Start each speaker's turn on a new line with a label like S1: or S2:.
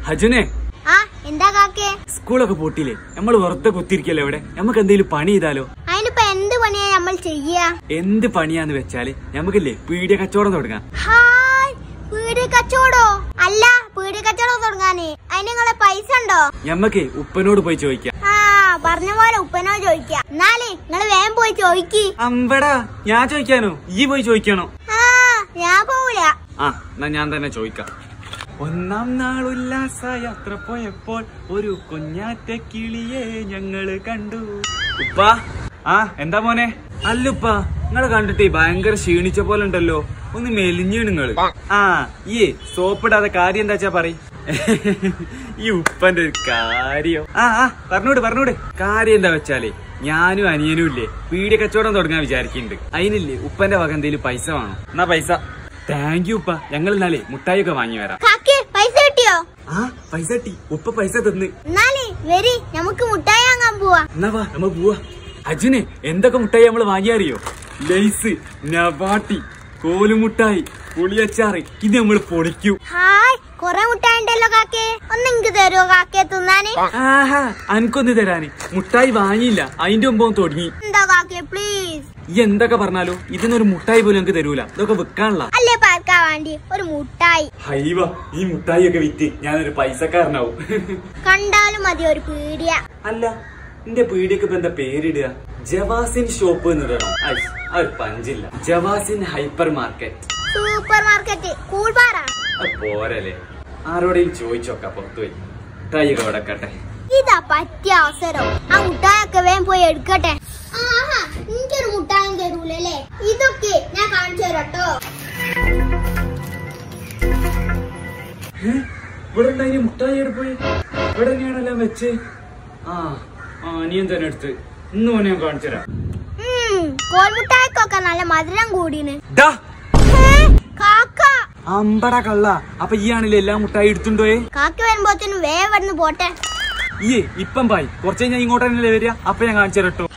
S1: ഹജുനെ
S2: ആ എന്താ കാക്കേ
S1: സ്കൂളൊക്കെ പൂട്ടിയില്ലേ നമ്മൾ വെറുതെ കുത്തിരിക്കല്ലോ ഇവിടെ നമുക്ക് എന്തെങ്കിലും പണി ചെയ്താലോ
S2: അതിനിപ്പോ എന്ത് പണിയാ നമ്മൾ ചെയ്യാ
S1: എന്ത് പണിയാന്ന് വെച്ചാല് നമുക്കില്ലേ പീഡിയ കച്ചവടം തുടങ്ങാം
S2: ഹായ് പീടി കച്ചവടോ അല്ല പീടി കച്ചവടം തുടങ്ങാന് അതിന് നിങ്ങളെ പൈസ ഉണ്ടോ
S1: ഞമ്മക്ക് ഉപ്പനോട് പോയി ചോദിക്കാം
S2: ആ പറഞ്ഞ പോലെ ഉപ്പനോ ചോദിക്കാം എന്നാലേ നിങ്ങള് വേഗം പോയി ചോദിക്ക്
S1: അമ്പടാ ഞാൻ ചോദിക്കാനോ ഈ പോയി ചോദിക്കണോ
S2: ആ ഞാൻ പോവില്ല
S1: ആ എന്നാ ഞാൻ തന്നെ ചോദിക്കാം ഒന്നാം നാൾ ഉല്ലാസ യാത്ര പോയപ്പോൾ ഒരു കുഞ്ഞാറ്റ കിളിയെ ഞങ്ങള് കണ്ടു ഉപ്പ ആ എന്താ മോനെ അല്ലുപ്പ നിങ്ങളെ കണ്ടിട്ടേ ഭയങ്കര ക്ഷീണിച്ച പോലെ ഉണ്ടല്ലോ ഒന്ന് മെലിഞ്ഞു നിങ്ങള് ആ ഈ സോപ്പിടാതെ കാര്യം എന്താ വെച്ചാ പറ ഈ ഉപ്പന്റെ ഒരു കാര്യം ആ ആ പറഞ്ഞോട് പറഞ്ഞോട് കാര്യം എന്താ വെച്ചാലേ ഞാനും അനിയനും ഇല്ലേ പീഡിയ കച്ചവടം തുടങ്ങാൻ വിചാരിക്കുന്നുണ്ട് അതിനില്ലേ ഉപ്പന്റെ വക എന്തേലും പൈസ വേണം എന്നാ പൈസ താങ്ക് യു ഉപ്പ ഞങ്ങൾ ഇന്നാലേ മുട്ടായിയൊക്കെ വാങ്ങി വരാം
S2: കാക്കേ പൈസ കിട്ടിയോ
S1: ആ പൈസ കിട്ടി ഉപ്പ പൈസ തന്ന്
S2: എന്നാലേ വരി നമുക്ക് മുട്ടായി വാങ്ങാൻ പോവാ
S1: എന്നാ വാ നമ്മ പോവാ അജുനെ എന്തൊക്കെ മുട്ടായി നമ്മള് വാങ്ങിയറിയോ ലൈസ് നവാട്ടി കോലുമുട്ടായി പുളിയച്ചാറ് ഇത് നമ്മൾ പൊളിക്കൂ
S2: ഹായ് കൊറേ മുട്ടായി ഉണ്ടല്ലോ കാക്കേ ഒന്ന് എനിക്ക് തരുമോ കാക്കേ തിന്നാന്
S1: ആഹാ അനക്കൊന്ന് തരാന് മുട്ടായി വാങ്ങിയില്ല അതിന്റെ മുമ്പ് ഒന്ന് തുടങ്ങി
S2: എന്താ കാക്കേ പ്ലീസ്
S1: ഈ എന്തൊക്കെ പറഞ്ഞാലോ ഇതിനൊരു മുട്ടായി പോലും എനിക്ക് തരൂല ഇതൊക്കെ വിൽക്കാനുള്ള
S2: അല്ലേ പാർക്കാൻ വേണ്ടി ഒരു മുട്ടായി
S1: ഹൈവ ഈ മുട്ടായി ഒക്കെ വിറ്റ് ഞാനൊരു പൈസക്കാരനാവും
S2: കണ്ടാലും മതി ഒരു പീടിയ
S1: അല്ല എന്റെ പീടിയൊക്കെ ഇപ്പൊ എന്താ പേരിടുക ജവാസിൻ ഷോപ്പ് എന്ന് ഇടണം ഐ, ആ ഒരു പഞ്ചില്ല ജവാസിൻ ഹൈപ്പർ മാർക്കറ്റ്
S2: സൂപ്പർ മാർക്കറ്റ് കൂൾപാറ
S1: അത് പോരല്ലേ ആരോടെയും ചോദിച്ചോക്ക പുറത്തു പോയി മുട്ടായിയൊക്കെ കൊടുക്കട്ടെ
S2: ഇതാ പറ്റിയ അവസരം ആ മുട്ടായൊക്കെ വേഗം പോയി എടുക്കട്ടെ ആഹാ എനിക്കൊരു മുട്ടായും തരൂലല്ലേ ഇതൊക്കെ ഞാൻ കാണിച്ചു തരാട്ടോ
S1: ഇവിടെ ഉണ്ടായി മുട്ടായി എവിടെ പോയി ഇവിടെ തന്നെയാണെല്ലാം വെച്ച് ആ ആ അനിയൻ തന്നെ എടുത്ത് ഇന്ന് മോനെ ഞാൻ കാണിച്ചു തരാം
S2: ഉം, കോൽമുട്ടായിക്കൊക്കെ നല്ല മധുരം കൂടിന്
S1: ഡാ
S2: ഹേ, കാക്ക
S1: അമ്പട കള്ള അപ്പൊ ഈ ആണല്ലേ എല്ലാ മുട്ടായി എടുത്തുണ്ടോയെ
S2: കാക്ക വരുമ്പോത്തേനും വേഗം വരുന്ന് പോട്ടെ
S1: ഈ ഇപ്പം പായി കുറച്ച് കഴിഞ്ഞാൽ ഇങ്ങോട്ട് തന്നെയല്ലേ വരിക അപ്പൊ ഞാൻ കാണിച്ചു തരട്ടോ